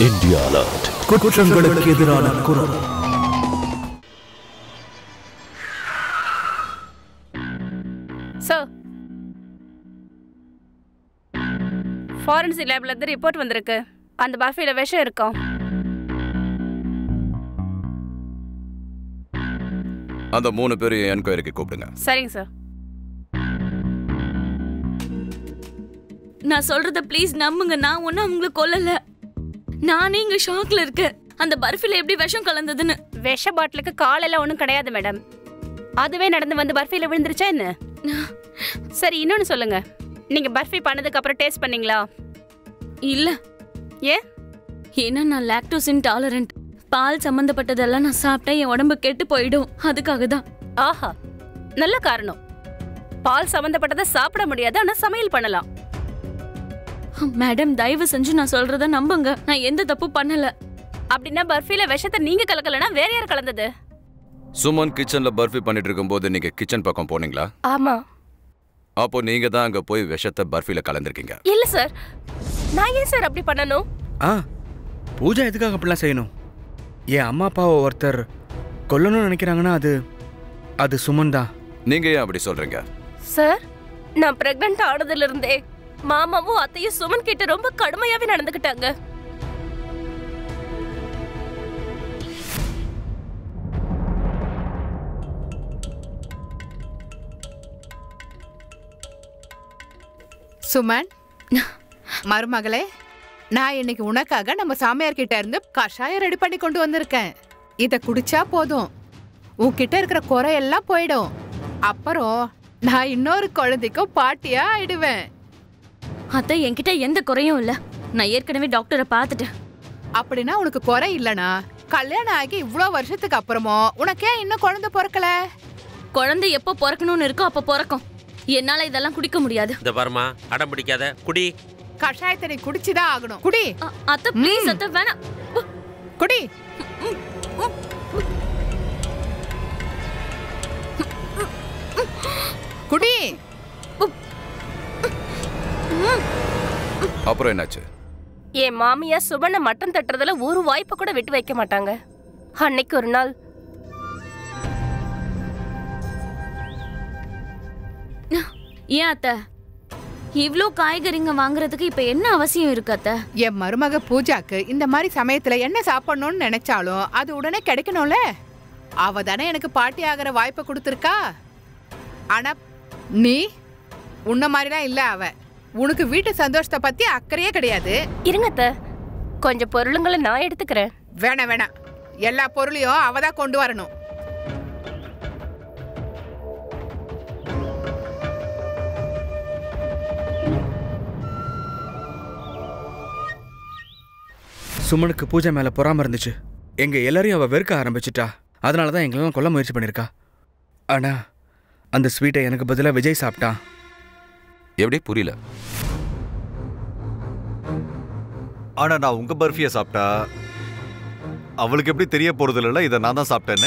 India alert குற்றங்களுக்கு எதிரான குரல் சார் ஃபாரன்சிக் லேப்ல இருந்து ரிப்போர்ட் வந்திருக்கு அந்த பஃபில விஷம் இருக்கும் அந்த மூணு பேரையும் என்கொயரிக்கு கூப்பிடுங்க சரிங்க சார் நான் சொல்றத ப்ளீஸ் நம்புங்க நான் ஒன்னும் அவங்கள கொல்லல நானே இங்க ஷாக்ல இருக்கேன் அந்த பர்ஃபில எப்படி விஷம் கலந்ததுன்னு விஷ பாட்டிலுக்கு காலெல்லாம் ஒன்றும் கிடையாது மேடம் அதுவே நடந்து வந்து பர்ஃபில விழுந்துருச்சா என்ன சரி இன்னொன்னு சொல்லுங்க நீங்க பர்ஃபி பண்ணதுக்கு அப்புறம் டேஸ்ட் பண்ணீங்களா இல்ல ஏன் ஏன்னா நான் லாக்டோஸ் இன்டாலரண்ட் பால் சம்பந்தப்பட்டதெல்லாம் நான் சாப்பிட்டா என் உடம்பு கெட்டு போயிடும் அதுக்காக தான் ஆஹா நல்ல காரணம் பால் சம்பந்தப்பட்டதை சாப்பிட முடியாது ஆனா சமையல் பண்ணலாம் மேடம் தயவு செஞ்சு நான் சொல்றத நம்புங்க நான் எந்த தப்பு பண்ணல அப்படின்னா பர்ஃபில விஷத்தை நீங்க கலக்கலனா வேற யார் கலந்தது சுமன் கிச்சன்ல பர்ஃபி பண்ணிட்டு இருக்கும்போது நீங்க கிச்சன் பக்கம் போனீங்களா ஆமா அப்போ நீங்க தான் அங்க போய் விஷத்தை பர்ஃபில கலந்திருக்கீங்க இல்ல சார் நான் ஏன் சார் அப்படி பண்ணணும் ஆ பூஜா எதுக்காக அப்படிலாம் செய்யணும் என் அம்மா அப்பாவை ஒருத்தர் கொல்லணும்னு நினைக்கிறாங்கன்னா அது அது சுமன் தான் நீங்க ஏன் அப்படி சொல்றீங்க சார் நான் பிரெக்னன்ட் ஆனதுல இருந்தே மாமாவும் அத்தையும் சுமன் கிட்ட ரொம்ப கடுமையாவே நடந்துக்கிட்டாங்க சுமன் மருமகளே நான் இன்னைக்கு உனக்காக நம்ம சாமியார் கிட்ட இருந்து கஷாயம் ரெடி பண்ணி கொண்டு வந்திருக்கேன் இத குடிச்சா போதும் உன்கிட்ட இருக்கிற குறையெல்லாம் போயிடும் அப்புறம் நான் இன்னொரு குழந்தைக்கும் பாட்டியா ஆயிடுவேன் அத்தை என்கிட்ட எந்த குறையும் இல்ல நான் ஏற்கனவே டாக்டரை பார்த்துட்டேன் அப்படின்னா உனக்கு குறை இல்லனா கல்யாணம் ஆகி இவ்வளோ வருஷத்துக்கு அப்புறமும் உனக்கே இன்னும் குழந்தை பிறக்கல குழந்தை எப்போ பிறக்கணும்னு இருக்கோ அப்ப பிறக்கும் என்னால இதெல்லாம் குடிக்க முடியாது இந்த பாருமா அடம் பிடிக்காத குடி கஷாயத்தை நீ குடிச்சுதான் ஆகணும் குடி அ- அத்தை ப்ளீஸ் அத்தை வேணாம் குடி குடி அப்புறம் என்னாச்சு என் மாமியா சுபனை மட்டன் தட்டுறதுல ஒரு வாய்ப்பை கூட விட்டு வைக்க மாட்டாங்க அன்னைக்கு ஒரு நாள் ஏன் அத்தை இவ்ளோ காய்கறிங்க வாங்குறதுக்கு இப்ப என்ன அவசியம் இருக்கு அத்தை என் மருமக பூஜாக்கு இந்த மாதிரி சமயத்துல என்ன சாப்பிடணும்னு நினைச்சாலும் அது உடனே கிடைக்கணும்ல அவ தானே எனக்கு பாட்டி ஆகிற வாய்ப்பை கொடுத்துருக்கா ஆனா நீ உன்ன மாதிரிலாம் இல்ல அவ உனக்கு வீட்டு சந்தோஷத்தை பத்தி அக்கறையே கிடையாது இருங்க அத்தை கொஞ்சம் பொருளுங்களை நான் எடுத்துக்கிறேன் வேணாம் வேணாம் எல்லா பொருளையும் அவ தான் கொண்டு வரணும் சுமனுக்கு பூஜை மேலே பொறாம இருந்துச்சு எங்க எல்லாரையும் அவ வெறுக்க ஆரம்பிச்சிட்டா அதனால தான் எங்களெல்லாம் கொல்ல முயற்சி பண்ணியிருக்கா ஆனா அந்த ஸ்வீட்டை எனக்கு பதிலாக விஜய் சாப்பிட்டான் எப்படி புரியல ஆனா நான் உங்க பர்ஃபியை சாப்பிட்டா அவளுக்கு எப்படி தெரிய போறது இல்லைல்ல இதை நான் தான் சாப்பிட்டேன்னு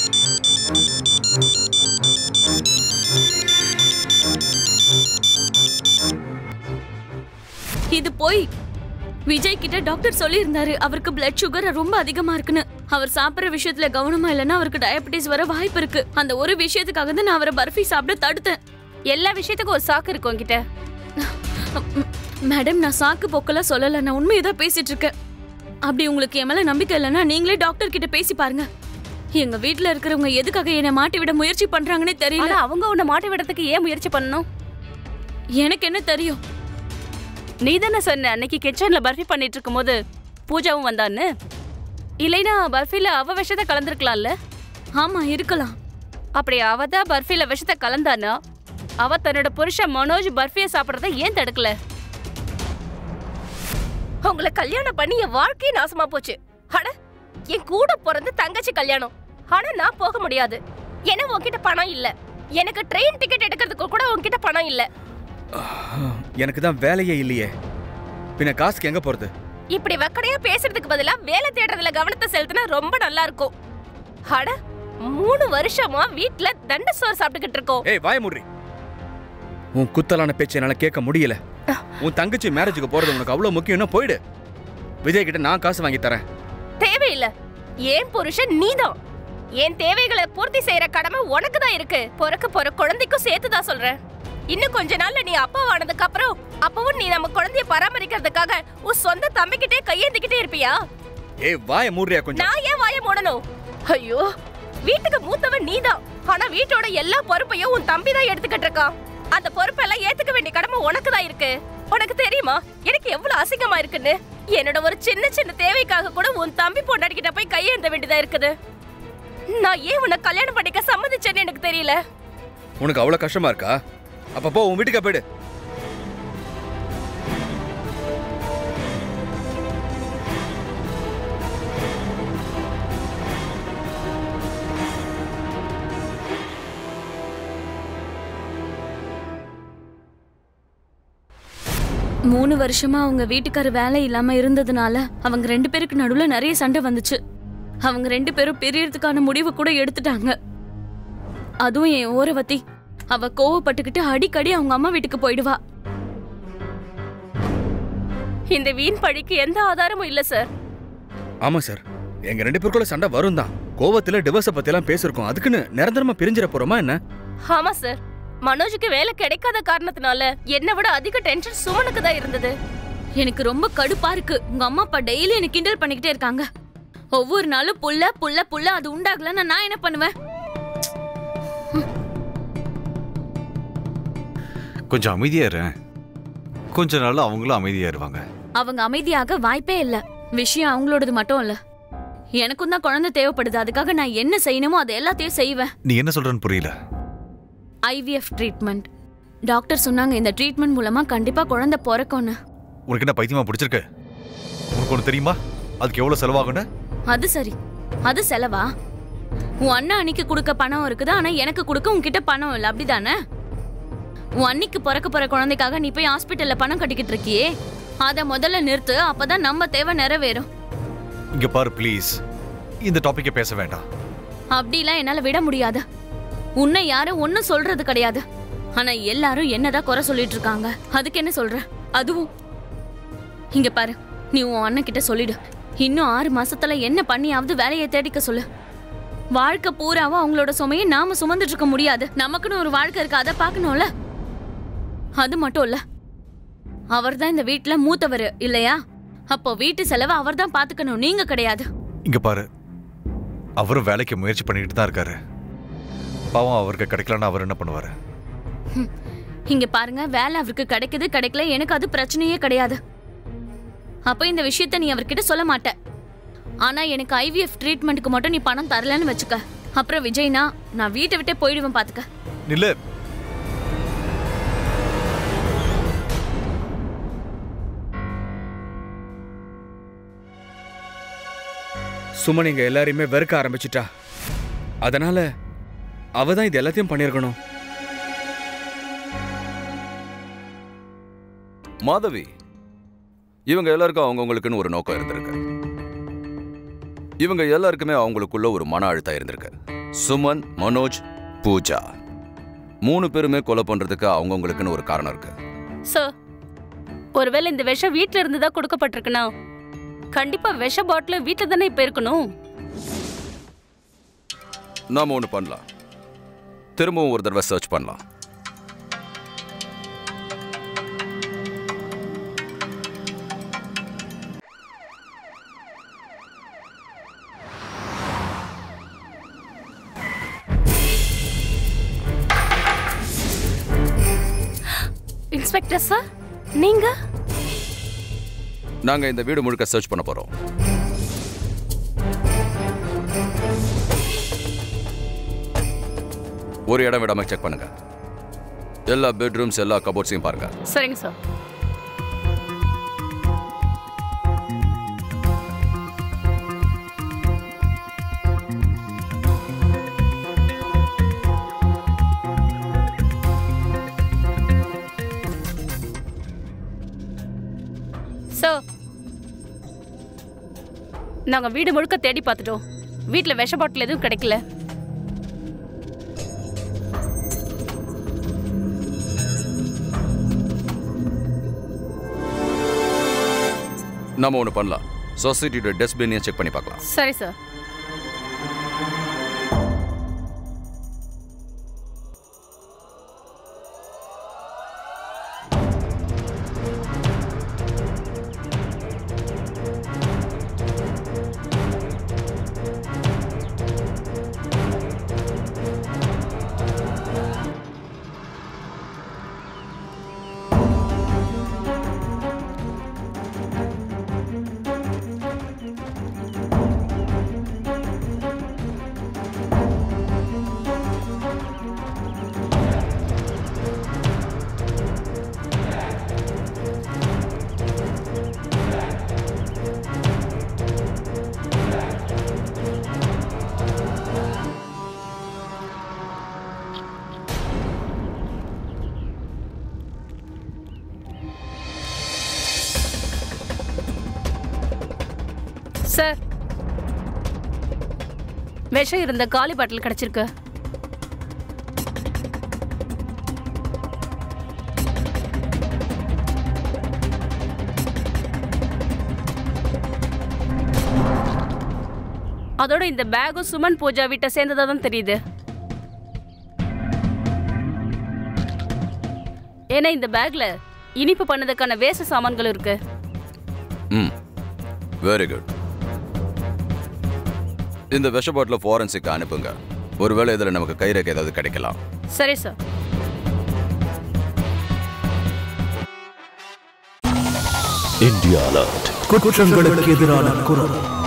இது போய் விஜய் கிட்ட டாக்டர் சொல்லியிருந்தாரு அவருக்கு பிளட் சுகர் ரொம்ப அதிகமா இருக்குன்னு அவர் சாப்பிடுற விஷயத்துல கவனமா இல்லைன்னா அவருக்கு டயபெட்டிஸ் வர வாய்ப்பு இருக்கு அந்த ஒரு விஷயத்துக்காக தான் நான் அவரை பர்ஃபி சாப்பிட தடுத்தேன் எல்லா விஷயத்துக்கும் ஒரு சாக்கு இருக்கும் உங்ககிட்ட ம், மேடம் நான் சாக்கு போக்கெல்லாம் சொல்லல நான் உண்மையை தான் பேசிட்டு இருக்கேன் அப்படி உங்களுக்கு என் மேல நம்பிக்கை இல்லைன்னா நீங்களே டாக்டர் கிட்ட பேசி பாருங்க எங்க வீட்ல இருக்கிறவங்க எதுக்காக என்னை மாட்டி விட முயற்சி பண்றாங்கன்னே தெரியல ஆனா அவங்க உன்னை மாட்டி விடறதுக்கு ஏன் முயற்சி பண்ணணும் எனக்கு என்ன தெரியும் நீ தானே சொன்ன அன்னைக்கு கிச்சன்ல பர்ஃபி பண்ணிட்டு இருக்கும்போது பூஜாவும் வந்தான்னு இல்லைனா பர்ஃபில அவ விஷத்தை கலந்துருக்கலாம்ல ஆமா இருக்கலாம் அப்படி அவ தான் பர்ஃபில விஷத்தை கலந்தானா அவ தன்னோட புருஷன் மனோஜ் பர்ஃபியை சாப்பிடறத ஏன் தடுக்கல உங்களை கல்யாணம் பண்ணி என் வாழ்க்கையே நாசமா போச்சு அட என் கூட பிறந்து தங்கச்சி கல்யாணம் ஆனா நான் போக முடியாது ஏன்னா உன்கிட்ட பணம் இல்ல எனக்கு ட்ரெயின் டிக்கெட் எடுக்கிறதுக்கு கூட உன்கிட்ட பணம் இல்ல எனக்கு தான் வேலையே இல்லையே பின்ன காசுக்கு எங்க போறது இப்படி வக்கடையா பேசுறதுக்கு பதிலா வேலை தேடுறதுல கவனத்தை செலுத்தினா ரொம்ப நல்லா இருக்கும் அட மூணு வருஷமா வீட்ல தண்ட சோறு சாப்பிட்டுக்கிட்டு இருக்கோம் ஏய் வாய மூடுறி உன் குத்தலான பேச்சை என்னால கேட்க முடியல உன் தங்கச்சி மேரேஜுக்கு போறது உனக்கு அவ்வளவு முக்கியம்னா போயிடு விஜய் கிட்ட நான் காசு வாங்கி தரேன் தேவையில்ல ஏன் புருஷன் நீதான் என் தேவைகளை பூர்த்தி செய்யற கடமை உனக்கு தான் இருக்கு பிறக்க போற குழந்தைக்கும் சேர்த்து தான் சொல்றேன் இன்னும் கொஞ்ச நாள்ல நீ அப்பா ஆனதுக்கு அப்புறம் அப்பவும் நீ நம்ம குழந்தைய பராமரிக்கிறதுக்காக உன் சொந்த தம்பிக்கிட்டே கையேந்திக்கிட்டே இருப்பியா ஏய் வாய மூடுறியா கொஞ்சம் நான் ஏன் வாய மூடணும் ஐயோ வீட்டுக்கு மூத்தவன் நீதான் ஆனா வீட்டோட எல்லா பொறுப்பையும் உன் தம்பி தான் எடுத்துக்கிட்டு இருக்கான் அந்த பொறுப்பெல்லாம் ஏத்துக்க வேண்டிய கடமை உனக்கு தான் இருக்கு உனக்கு தெரியுமா எனக்கு எவ்வளவு அசிங்கமா இருக்குன்னு என்னோட ஒரு சின்ன சின்ன தேவைக்காக கூட உன் தம்பி பொண்டாடிக்கிட்ட போய் கையேந்த வேண்டியதா இருக்குது நான் ஏன் உன்னை கல்யாணம் பண்ணிக்க சம்மதிச்சேன்னு எனக்கு தெரியல உனக்கு அவ்வளவு கஷ்டமா இருக்கா அப்ப போ உன் வீட்டுக்கு போயிடு மூணு வருஷமா அவங்க வீட்டுக்கார வேலை இல்லாம இருந்ததுனால அவங்க ரெண்டு பேருக்கு நடுவுல நிறைய சண்டை வந்துச்சு அவங்க ரெண்டு பேரும் பிரியறதுக்கான முடிவு கூட எடுத்துட்டாங்க அதுவும் என் ஓரவத்தி அவ கோவப்பட்டுக்கிட்டு அடிக்கடி அவங்க அம்மா வீட்டுக்கு போயிடுவா இந்த வீண் பழிக்கு எந்த ஆதாரமும் இல்ல சார் ஆமா சார் எங்க ரெண்டு பேருக்குள்ள சண்டை வரும் தான் கோவத்துல டிவோர்ஸ பத்தி எல்லாம் பேசிருக்கோம் அதுக்குன்னு நிரந்தரமா பிரிஞ்சிட போறோமா என்ன ஆமா சார் மனோஜுக்கு வேலை கிடைக்காத காரணத்தினால என்னை விட அதிக டென்ஷன் சுமனுக்கு தான் இருந்தது எனக்கு ரொம்ப கடுப்பா இருக்கு உங்க அம்மா அப்பா டெய்லி எனக்கு கிண்டல் பண்ணிக்கிட்டே இருக்காங்க ஒவ்வொரு நாளும் புள்ள புள்ள புள்ள அது உண்டாகலன்னா நான் என்ன பண்ணுவேன் கொஞ்சம் அமைதியா இரு கொஞ்ச நாள்ல அவங்களும் அமைதியா இருவாங்க அவங்க அமைதியாக வாய்ப்பே இல்ல விஷயம் அவங்களோடது மட்டும் இல்ல எனக்கும் தான் குழந்தை தேவைப்படுது அதுக்காக நான் என்ன செய்யணுமோ அதை எல்லாத்தையும் செய்வேன் நீ என்ன சொல்றன்னு புரியல ஐவிஎஃப் ட்ரீட்மெண்ட் டாக்டர் சொன்னாங்க இந்த ட்ரீட்மெண்ட் மூலமா கண்டிப்பா குழந்தை பிறக்கும்னு உனக்கு என்ன பைத்தியமா பிடிச்சிருக்கு உனக்கு ஒன்று தெரியுமா அதுக்கு எவ்வளவு செலவாகும்னு அது சரி அது செலவா உன் அண்ணா அன்னைக்கு கொடுக்க பணம் இருக்குது ஆனா எனக்கு கொடுக்க உன்கிட்ட பணம் இல்லை அப்படிதானே உன் அன்னைக்கு பிறக்க போற குழந்தைக்காக நீ போய் ஹாஸ்பிட்டல்ல பணம் கட்டிக்கிட்டு இருக்கியே அத முதல்ல நிறுத்து அப்பதான் நம்ம தேவை நிறைவேறும் இங்க பாரு ப்ளீஸ் இந்த டாபிக்கை பேச வேண்டாம் அப்படிலாம் என்னால விட முடியாது உன்னை யாரும் ஒன்னும் சொல்றது கிடையாது ஆனா எல்லாரும் என்னதான் குறை சொல்லிட்டு இருக்காங்க அதுக்கு என்ன சொல்ற அதுவும் இங்க பாரு நீ உன் அண்ணன் கிட்ட சொல்லிடு இன்னும் ஆறு மாசத்துல என்ன பண்ணியாவது வேலையை தேடிக்க சொல்லு வாழ்க்கை பூராவும் அவங்களோட சுமையை நாம சுமந்துட்டு இருக்க முடியாது நமக்குன்னு ஒரு வாழ்க்கை இருக்கு அதை பார்க்கணும்ல அது மட்டும் இல்ல அவர்தான் இந்த வீட்ல மூத்தவர் இல்லையா அப்போ வீட்டு செலவை அவர்தான் பாத்துக்கணும் நீங்க கிடையாது இங்க பாரு அவரும் வேலைக்கு முயற்சி பண்ணிட்டு தான் இருக்காரு பாவம் அவருக்கு கிடைக்கலன்னா அவர் என்ன பண்ணுவாரு இங்க பாருங்க வேலை அவருக்கு கிடைக்குது கிடைக்கல எனக்கு அது பிரச்சனையே கிடையாது அப்ப இந்த விஷயத்த நீ அவர்கிட்ட சொல்ல மாட்ட ஆனா எனக்கு ஐவிஎஃப் ட்ரீட்மெண்ட்டுக்கு மட்டும் நீ பணம் தரலன்னு வச்சுக்க அப்புறம் விஜய்னா நான் வீட்டை விட்டே போயிடுவேன் பாத்துக்க நில்லு சுமன் எங்க எல்லாரையுமே வெறுக்க ஆரம்பிச்சிட்டா அதனால அவ தான் இது எல்லாத்தையும் பண்ணியிருக்கணும் மாதவி இவங்க எல்லாருக்கும் அவங்கவுங்களுக்குன்னு ஒரு நோக்கம் இருந்திருக்கு இவங்க எல்லாருக்குமே அவங்களுக்குள்ள ஒரு மன அழுத்தம் இருந்திருக்கு சுமன் மனோஜ் பூஜா மூணு பேருமே கொலை பண்றதுக்கு அவங்கவுங்களுக்குன்னு ஒரு காரணம் இருக்கு சார் ஒருவேளை இந்த விஷம் வீட்ல இருந்து தான் கொடுக்கப்பட்டிருக்குன்னா கண்டிப்பா விஷ பாட்டில் வீட்ல தானே இப்ப இருக்கணும் நாம ஒன்று பண்ணலாம் திரும்பவும் ஒரு தடவை சர்ச் பண்ணலாம் இன்ஸ்பெக்டர் சார் நீங்க நாங்க இந்த வீடு முழுக்க சர்ச் பண்ண போறோம் ஒரு இடம் விடாம செக் பண்ணுங்க எல்லா பெட்ரூம்ஸ் எல்லா கபோர்ட்ஸையும் பாருங்க சரிங்க சார் சார் நாங்க வீடு முழுக்க தேடி பார்த்துட்டோம் வீட்ல விஷ பாட்டில் எதுவும் கிடைக்கல நம்ம ஒன்று பண்ணலாம் சொசைட்டியோட டஸ்ட்பினையும் செக் பண்ணி பார்க்கலாம் சரி சார் சார் விஷம் இருந்த காலி பாட்டில் கிடைச்சிருக்கு அதோட இந்த பேகும் சுமன் பூஜா வீட்டை சேர்ந்ததா தான் தெரியுது ஏன்னா இந்த பேக்ல இனிப்பு பண்ணதுக்கான வேச சாமான்கள் இருக்கு ம் வெரி குட் இந்த விஷ பாட்டில் ஃபாரன்சிக் அனுப்புங்க ஒருவேளை இதில் நமக்கு கைரேகை ஏதாவது கிடைக்கலாம் சரி சார் இந்தியா அலர்ட் குற்றங்களுக்கு எதிரான குரல்